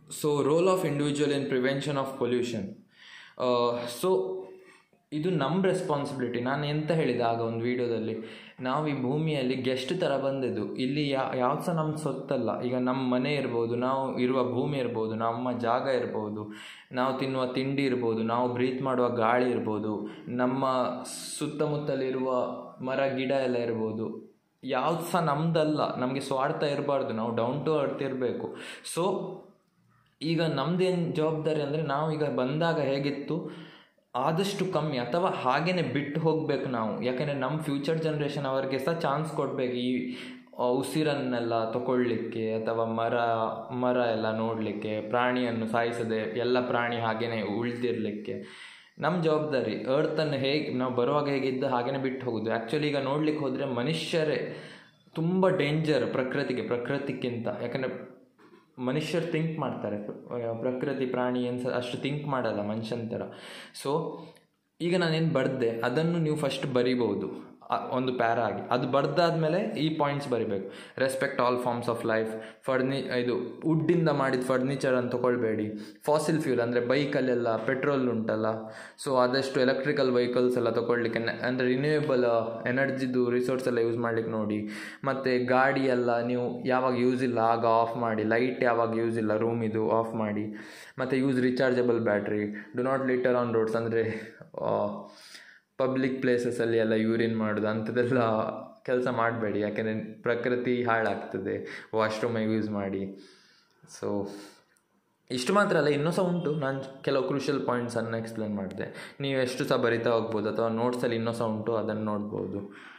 so role of individual in prevention of pollution so ಇದು ನಮ್ಮ responsibility ನಾನು ಎಂತ ಹೇಳಿದೆ ಆಗ ಒಂದು ವಿಡಿಯೋದಲ್ಲಿ ನಾವು ಈ ಭೂಮಿಯಲ್ಲಿ ಗೆಸ್ಟ್ ಥರ ಬಂದಿದ್ದು ಇಲ್ಲಿ ಯಾ ಯಾವ್ದು ಸಹ ನಮ್ಮ ಸೊತ್ತಲ್ಲ ಈಗ ನಮ್ಮ ಮನೆ ಇರ್ಬೋದು ನಾವು ಇರುವ ಭೂಮಿ ಇರ್ಬೋದು ನಮ್ಮ ಜಾಗ ಇರ್ಬೋದು ನಾವು ತಿನ್ನುವ ತಿಂಡಿ ಇರ್ಬೋದು ನಾವು ಬ್ರೀತ್ ಮಾಡುವ ಗಾಳಿ ಇರ್ಬೋದು ನಮ್ಮ ಸುತ್ತಮುತ್ತಲಿರುವ ಮರ ಗಿಡ ಎಲ್ಲ ಇರ್ಬೋದು ಯಾವ್ದು ಸಹ ನಮ್ದಲ್ಲ ನಮಗೆ ಸ್ವಾರ್ಥ ಇರಬಾರ್ದು ನಾವು ಡೌನ್ ಟು ಅರ್ತ್ ಇರಬೇಕು ಸೊ ಈಗ ನಮ್ದೇನು ಜವಾಬ್ದಾರಿ ಅಂದರೆ ನಾವು ಈಗ ಬಂದಾಗ ಹೇಗಿತ್ತು ಆದಷ್ಟು ಕಮ್ಮಿ ಅಥವಾ ಹಾಗೇನೆ ಬಿಟ್ಟು ಹೋಗಬೇಕು ನಾವು ಯಾಕೆಂದರೆ ನಮ್ಮ ಫ್ಯೂಚರ್ ಜನ್ರೇಷನ್ ಅವರಿಗೆ ಸಹ ಚಾನ್ಸ್ ಕೊಡಬೇಕು ಈ ಆ, ಉಸಿರನ್ನೆಲ್ಲ ತಗೊಳ್ಳಿಕ್ಕೆ ಅಥವಾ ಮರ ಮರ ಎಲ್ಲ ನೋಡಲಿಕ್ಕೆ ಪ್ರಾಣಿಯನ್ನು ಸಾಯಿಸದೆ ಎಲ್ಲ ಪ್ರಾಣಿ ಹಾಗೇನೆ ಉಳಿದಿರಲಿಕ್ಕೆ ನಮ್ಮ ಜವಾಬ್ದಾರಿ ಅರ್ಥನ್ನು ಹೇಗೆ ನಾವು ಬರುವಾಗ ಹೇಗಿದ್ದು ಹಾಗೇನೆ ಬಿಟ್ಟು ಹೋಗೋದು ಆ್ಯಕ್ಚುಲಿ ಈಗ ನೋಡ್ಲಿಕ್ಕೆ ಹೋದರೆ ಮನುಷ್ಯರೇ ತುಂಬ ಡೇಂಜರ್ ಪ್ರಕೃತಿಗೆ ಪ್ರಕೃತಿಕ್ಕಿಂತ ಯಾಕಂದರೆ ಮನುಷ್ಯರು ಥಿಂಕ್ ಮಾಡ್ತಾರೆ ಪ್ರ- ಪ್ರಕೃತಿ ಪ್ರಾಣಿ ಏನು ಸಹ ಅಷ್ಟು ಥಿಂಕ್ ಮಾಡಲ್ಲ ಮನುಷ್ಯನ ಥರ ಸೊ ಈಗ ನಾನೇನು ಬರೆದೆ ಅದನ್ನು ನೀವು ಫಸ್ಟ್ ಬರಿಬೋದು ಆ- ಒಂದು ಪ್ಯಾರ ಆಗಿ ಅದು ಬರ್ದಾದ್ಮೇಲೆ ಈ ಪಾಯಿಂಟ್ಸ್ ಬರಿಬೇಕು respect all forms of life ಫರ್ನಿ ಇದು ವುಡ್ಡಿಂದ ಮಾಡಿದ ಫರ್ನಿಚರ್ ಅಂತ ತಗೊಳ್ಬೇಡಿ ಫಾಸಿಲ್ ಫ್ಯೂಲ್ ಅಂದರೆ ಬೈಕಲ್ಲೆಲ್ಲ ಪೆಟ್ರೋಲ್ ಉಂಟಲ್ಲ ಸೊ ಆದಷ್ಟು ಎಲೆಕ್ಟ್ರಿಕಲ್ ವೆಹಿಕಲ್ಸ್ ಎಲ್ಲ ತಗೊಳ್ಲಿಕ್ಕೆ ಅಂದರೆ ರಿನ್ಯೂಯಬಲ್ ಎನರ್ಜಿದು ರಿಸೋರ್ಸ್ ಎಲ್ಲ ಯೂಸ್ ಮಾಡ್ಲಿಕ್ಕೆ ನೋಡಿ ಮತ್ತು ಗಾಡಿ ಎಲ್ಲ ನೀವು ಯಾವಾಗ ಯೂಸ್ ಇಲ್ಲ ಆಗ ಆಫ್ ಮಾಡಿ ಲೈಟ್ ಯಾವಾಗ ಯೂಸ್ ಇಲ್ಲ ರೂಮಿದು ಆಫ್ ಮಾಡಿ ಮತ್ತು use rechargeable battery do not litter on roads ಅಂದರೆ ಪಬ್ಲಿಕ್ ಪ್ಲೇಸಸಲ್ಲಿ ಎಲ್ಲ ಯೂರಿನ್ ಮಾಡೋದು ಅಂಥದ್ದೆಲ್ಲ ಕೆಲಸ ಮಾಡಬೇಡಿ ಯಾಕೆಂದರೆ ಪ್ರಕೃತಿ ಹಾಳಾಗ್ತದೆ ವಾಶ್ರೂಮ್ ಯೂಸ್ ಮಾಡಿ ಸೊ ಇಷ್ಟು ಮಾತ್ರ ಅಲ್ಲ ಇನ್ನೂ ಸಹ ಉಂಟು ನಾನು ಕೆಲವು ಕ್ರೂಷಿಯಲ್ ಪಾಯಿಂಟ್ಸನ್ನು ಎಕ್ಸ್ಪ್ಲೇನ್ ಮಾಡಿದೆ ನೀವು ಎಷ್ಟು ಸಹ ಬರಿತಾ ಹೋಗ್ಬೋದು ಅಥವಾ ನೋಟ್ಸಲ್ಲಿ ಇನ್ನೂ ಸಹ ಉಂಟು ಅದನ್ನು ನೋಡ್ಬೋದು